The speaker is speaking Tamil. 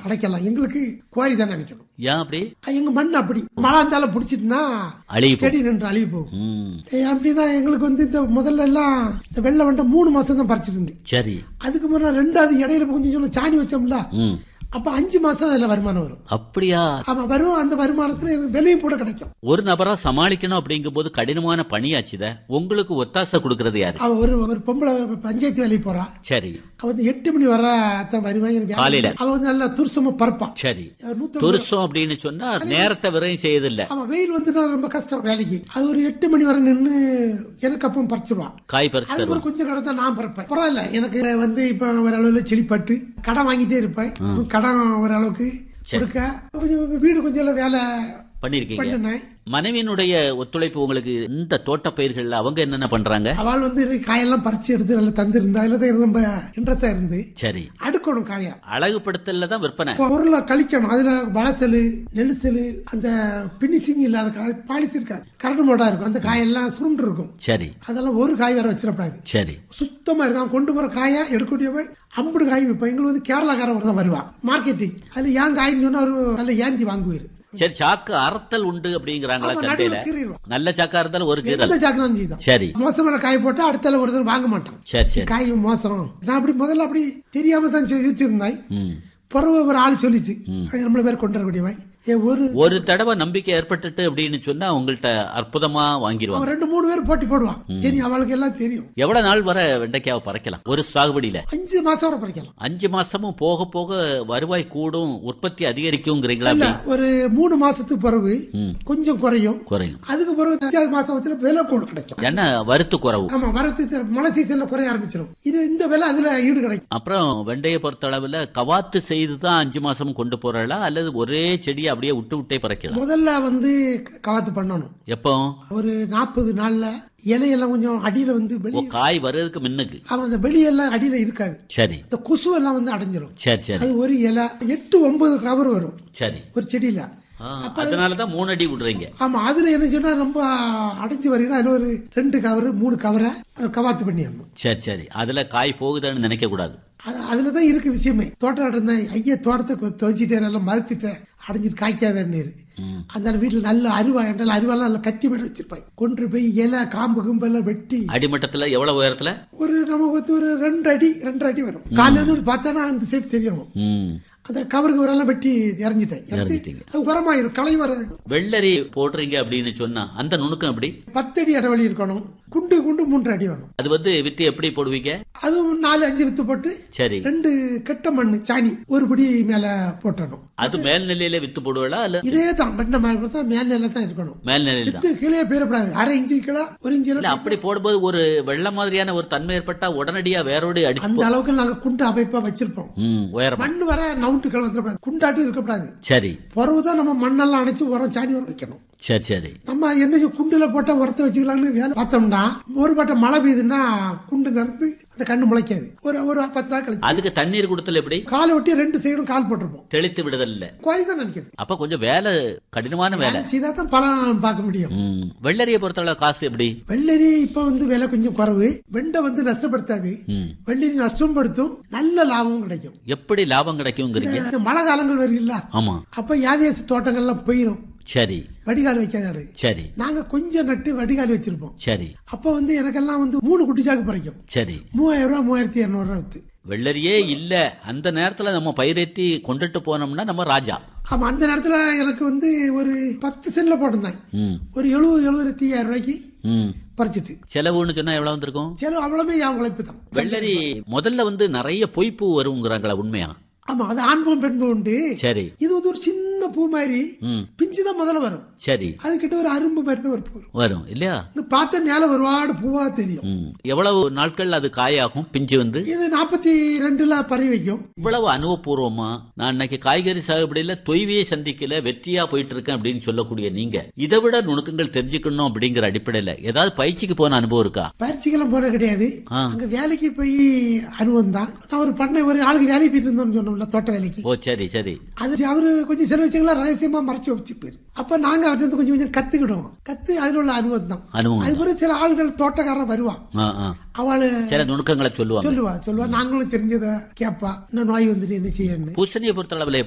அடைக்கலாம் எங்களுக்கு குவாரி தானே அடைக்கணும் ஏன் அப்படி அது எங்க மண் அப்படி மழை இருந்தாலும் பிடிச்சிட்டுனா அழுகி போ- செடி நின்று அழுகி போகும் ம் ஏ, அப்படின்னா எங்களுக்கு வந்து இந்த முதல்ல எல்லாம் இந்த வெள்ளம் வந்துட்டு மூணு மாசம் தான் பறிச்சிட்டு இருந்து சரி அதுக்கு முன்னாடி ரெண்டாவது இடையில கொஞ்சம் கொஞ்சம் சாணி வச்சோம்ல ம் அப்ப அஞ்சு மாசம் அதுல வருமானம் வரும் அப்படியா ஆமா வரும் அந்த வருமானத்துல எனக்கு விலையும் கூட கிடைக்கும் ஒரு நபரா சமாளிக்கணும் அப்படிங்கும்போது கடினமான பணியாச்சுத உங்களுக்கு ஒத்தாசை கொடுக்கறது யாரு அவ ஒரு ஒரு பொம்பளை பஞ்சாயத்து வேலைக்கு போறா சரி அவ வந்து எட்டு மணி வர தான் வருவாங்க எனக்கு வேலை காலையில. இல்லை. அவ வந்து நல்லா துருசமா பறப்பா சரி நூத்தி துருசம் அப்படின்னு சொன்னா நேரத்தை விரையும் செய்யறதில்ல ஆமா வெயில் வந்துட்டா ரொம்ப கஷ்டம் வேலைக்கு அது ஒரு எட்டு மணி வரை நின்னு எனக்கு அப்பவும் பறிச்சிருவா காய் பறிச்சு தருவோம் அதுக்கப்புறம் கொஞ்சம் கடை தான் நான் பறப்பேன் பரவாயில்ல எனக்கு வந்து இப்ப ஓரளவுல செடிப்பட்டு கடன் வாங்கிட்டே இருப்பேன் கடன் ஓரளவுக்கு கொடுக்க கொஞ்சம் வீடு கொஞ்சம் எல்லாம் வேலை பண்ணிருக்கீங்க பண்ணினேன் மனைவியினுடைய ஒத்துழைப்பு உங்களுக்கு இந்த தோட்ட பயிர்கள்ல அவங்க என்னென்ன பண்றாங்க அவள் வந்து காயெல்லாம் பறிச்சு எடுத்து நல்லா தந்திருந்தா அதுல தான் எனக்கு ரொம்ப இன்ட்ரெஸ்டா இருந்து சரி அடுக்கணும் காயா அழகுபடுத்தல தான் விற்பனை பொருளை கழிக்கணும் அதுல வளசலு நெலுசலு அந்த பினிசிங் இல்லாத காய் பாலிசி இருக்காது கரடு மோடா இருக்கும் அந்த காயெல்லாம் சுருண்டு இருக்கும் சரி அதெல்லாம் ஒரு காய் வேற வச்சிடக்கூடாது சரி சுத்தமா இருக்கும் அவன் கொண்டு போற காயா எடுக்கக்கூடிய போய் ஐம்பது காய் விற்போம் எங்களுக்கு வந்து கேரளாக்காரன் ஒரு தான் வருவான் மார்க்கெட்டிங் அதுல ஏன் காயின்னு சொன்னா ஒரு நல்ல ஏந்தி வாங்குவாரு சரி சாக்கு அறுத்தல் உண்டு அப்படிங்கிறாங்களா ஆமா, சந்தையில நடுவுல கீறிடுவோம். நல்ல சாக்கா இருந்தாலும் ஒரு கீரல் எந்த சாக்கினாலும் செய்தான் சரி மோசமான காய் போட்டா அடுத்தால ஒரு தடவை வாங்க மாட்டான் சரி சரி காய் மோசம் நான் அப்படி முதல்ல அப்படி தெரியாம தான் சொல்லிட்டு இருந்தேன் ம். பிறகு ஒரு ஆள் சொல்லிச்சு நம்மள பேர் கொண்டு வரக்கூடியவன் ஏ ஒரு ஒரு தடவை நம்பிக்கை ஏற்பட்டுட்டு அப்படின்னு சொன்னா உங்கள்ட்ட அற்புதமா வாங்கிடுவாங்க அவன் ரெண்டு மூணு பேர் போட்டி போடுவான் தெரியும் அவளுக்கு எல்லாம் தெரியும் எவ்வளவு நாள் வரை வெண்டைக்காவை பறிக்கலாம் ஒரு சாகுபடியில அஞ்சு மாசம் வரை பறிக்கலாம் அஞ்சு மாசமும் போக போக வருவாய் கூடும் உற்பத்தி அதிகரிக்குங்கிறீங்களா இல்ல அப்படி ஒரு மூணு மாசத்துக்கு பிறகு ம். கொஞ்சம் குறையும் குறையும் அதுக்கு பிறகு அஞ்சாவது மாசத்துல விலை கூட கிடைக்கும் என்ன வருத்து குறவு ஆமா வரத்து இந்த மழை சீசன்ல குறைய ஆரம்பிச்சிடும் இது இந்த விலை அதுல ஈடு கிடைக்கும் அப்புறம் வெண்டையை பொறுத்த அளவுல கவாத்து செய்து தான் அஞ்சு மாசம் கொண்டு போறீங்களா அல்லது ஒரே செடியை அப்படியே விட்டு விட்டே பறக்கலாம் முதல்ல வந்து கவாத்து பண்ணணும் எப்போ ஒரு நாற்பது நாள்ல இலையெல்லாம் கொஞ்சம் அடியில வந்து ஓ வெளியே காய் வர்றதுக்கு முன்னுக்கு அவன் அந்த வெளியெல்லாம் அடியில இருக்காது சரி இந்த கொசு எல்லாம் வந்து அடைஞ்சிரும் சரி சரி அது ஒரு இலை எட்டு ஒன்பது கவர் வரும் சரி ஒரு செடியில ஆ, அதனாலதான் மூணு அடி விடுறீங்க ஆமா அதுல என்ன சொன்னா ரொம்ப அடைஞ்சு வரீங்கன்னா அதுல ஒரு ரெண்டு கவர் மூணு கவரை கவாத்து பண்ணிடணும் சரி சரி அதுல காய் போகுதுன்னு நினைக்க கூடாது அது- அதுலதான் இருக்கு விஷயமே தோட்டம் இருந்தேன் ஐயா தோட்டத்தை துவச்சிட்டேன் எல்லாம் மறுத்துட்டேன் அடைஞ்சிட்டு காய்க்காதன்னு அந்த வீட்டுல நல்ல அருவா என்றால் அருவாலாம் நல்ல கத்தி மாதிரி வச்சிருப்பாங்க கொண்டு போய் இலை காம்பு கும்பு எல்லாம் வெட்டி அடிமட்டத்துல எவ்வளவு உயரத்துல ஒரு நமக்கு வந்து ஒரு ரெண்டு அடி ரெண்டு அடி வரும் காலையில இருந்து இப்படி பார்த்தானா அந்த சைடு தெரியணும் ம் அந்த கவருக்கு வரலாம் வெட்டி இறஞ்சிட்டேன் இறந்து இறஞ்சிட்டீங்க. அது உரமாயிரும் களை வர வெள்ளரி போடுறீங்க அப்படின்னு சொன்னா அந்த நுணுக்கம் எப்படி பத்து அடி இடைவெளி இருக்கணும் குண்டு குண்டு மூன்று அடி வேணும் அது வந்து வித்து எப்படி போடுவீங்க அதுவும் நாலு அஞ்சு வித்து போட்டு சரி ரெண்டு கெட்ட மண்ணு சாணி ஒரு படி மேல போட்டணும் அது மேல்நிலையில வித்து போடுவீங்களா அல்ல இதே தான் பண்ண மாதிரி தான் மேல் நிலை தான் இருக்கணும் மேல்நிலையில தான் வித்து கீழே போயிடக்கூடாது அரை இன்ச்சு கீழே ஒரு இன்ச்சு இல்ல அப்படி போடும்போது ஒரு வெள்ள மாதிரியான ஒரு தன்மை ஏற்பட்டா உடனடியா வேரோடு அடிச்சு அந்த அளவுக்கு நாங்க குண்டு அமைப்பா வச்சிருப்போம் ம் உயரமா மண் வர நவுட்டு கிளம்ப வந்துடக்கூடாது குண்டாட்டி இருக்கக்கூடாது சரி பிறகு தான் நம்ம மண்ணெல்லாம் அணைச்சு உரம் சாணி உரம் வைக்கணும் சரி சரி நம்ம என்ன செய்ய, குண்டுல போட்டா உரத்தை வச்சுக்கலாம்னு வேலை பார்த்தோம்னா ஒரு பட்டம் மழை பெய்யுதுன்னா குண்டு நிறந்து அந்த கண்ணு முளைக்காது ஒரு ஒரு பத்து நாள் கழிச்சு அதுக்கு தண்ணீர் கொடுத்தல் எப்படி காலை ஒட்டி ரெண்டு சைடும் கால் போட்டிருப்போம் தெளித்து விடுதல் இல்ல குவாரி தான் நினைக்கிறது அப்ப கொஞ்சம் வேலை கடினமான வேலை செய்தா தான் பலன் பார்க்க முடியும் ம் வெள்ளரியை பொறுத்தளவு காசு எப்படி வெள்ளரி இப்ப வந்து விலை கொஞ்சம் குறைவு வெண்டை வந்து நஷ்டப்படுத்தாது ம் வெள்ளரி நஷ்டப்படுத்தும் நல்ல லாபமும் கிடைக்கும் எப்படி லாபம் கிடைக்குங்கிறீங்க இந்த மழை காலங்கள் வருகில்ல ஆமா அப்ப யாதேச தோட்டங்கள்லாம் போயிடும் சரி வடிகால் வைக்காத இடம் சரி நாங்க கொஞ்சம் நட்டு வடிகால் வச்சிருப்போம் சரி அப்ப வந்து எனக்கெல்லாம் வந்து மூணு குட்டி சாக்கு பறிக்கும் சரி மூவாயிரம் ரூபாய் மூவாயிரத்தி இருநூறு ரூபாய் வித்து வெள்ளரியே இல்ல அந்த நேரத்துல நம்ம பயிரேத்தி கொண்டுட்டு போனோம்னா நம்ம ராஜா ஆமா அந்த நேரத்துல எனக்கு வந்து ஒரு பத்து சென்ட்ல போட்டிருந்தேன் ம் ஒரு எழுபது எழுபத்தி ஐயாயிரம் ரூபாய்க்கு ம் பறிச்சிட்டு செலவுன்னு சொன்னா எவ்வளவு வந்திருக்கும் சரி அவ்வளவுமே என் உழைப்பு தான் வெள்ளரி முதல்ல வந்து நிறைய பொய்ப்பூ வருங்கிறாங்களா உண்மையா ஆமா அது ஆண்பம் பெண்பம் உண்டு சரி இது வந்து ஒரு சின்ன பூ மாதிரி ம் பிஞ்சு தான் முதல்ல வரும் சரி அது கிட்ட ஒரு அரும்பு மாதிரி தான் ஒரு பூ வரும் வரும் இல்லையா இன்னும் பார்த்தா மேல ஒருபாடு பூவா தெரியும் ம் எவ்வளவு நாட்கள் அது காயாகும் பிஞ்சு வந்து இது நாற்பத்தி ரெண்டுல பறி வைக்கும் இவ்வளவு அனுபவபூர்வமா நான் இன்னைக்கு காய்கறி சாகுபடியில தொய்வியை சந்திக்கல வெற்றியா போயிட்டு இருக்கேன் அப்படின்னு சொல்லக்கூடிய நீங்க இதை விட நுணுக்கங்கள் தெரிஞ்சுக்கணும் அப்படிங்கிற அடிப்படையில ஏதாவது பயிற்சிக்கு போன அனுபவம் இருக்கா பயிற்சிக்கெல்லாம் போற கிடையாது ஆ. அங்க வேலைக்கு போய் அனுபவம் தான் நான் ஒரு பண்ண ஒரு ஆளுக்கு வேலைக்கு போயிட்டு இருந்தோம்னு சொன்னோம்ல தோட்ட வேலைக்கு ஓ சரி சரி அது அவரு கொஞ்சம் சில விஷயங்களா ரகசியமா மறைச்சு வச்சுப்பாரு அப்ப நாங்க அவர்கிட்ட இருந்து கொஞ்சம் கொஞ்சம் கத்துக்கிடுவோம் கத்து அதுல உள்ள அனுபவம் தான் அனுபவம் அது பிறகு சில ஆள்கள் தோட்டக்காரன் வருவா ஆ, ஆ. அவளு சில நுணுக்கங்களை சொல்லுவாங்க சொல்லுவா சொல்லுவா நாங்களும் தெரிஞ்சதை கேட்பா இன்னும் நோய் வந்துட்டு என்ன செய்யணும் பூசணியை பொறுத்த அளவுல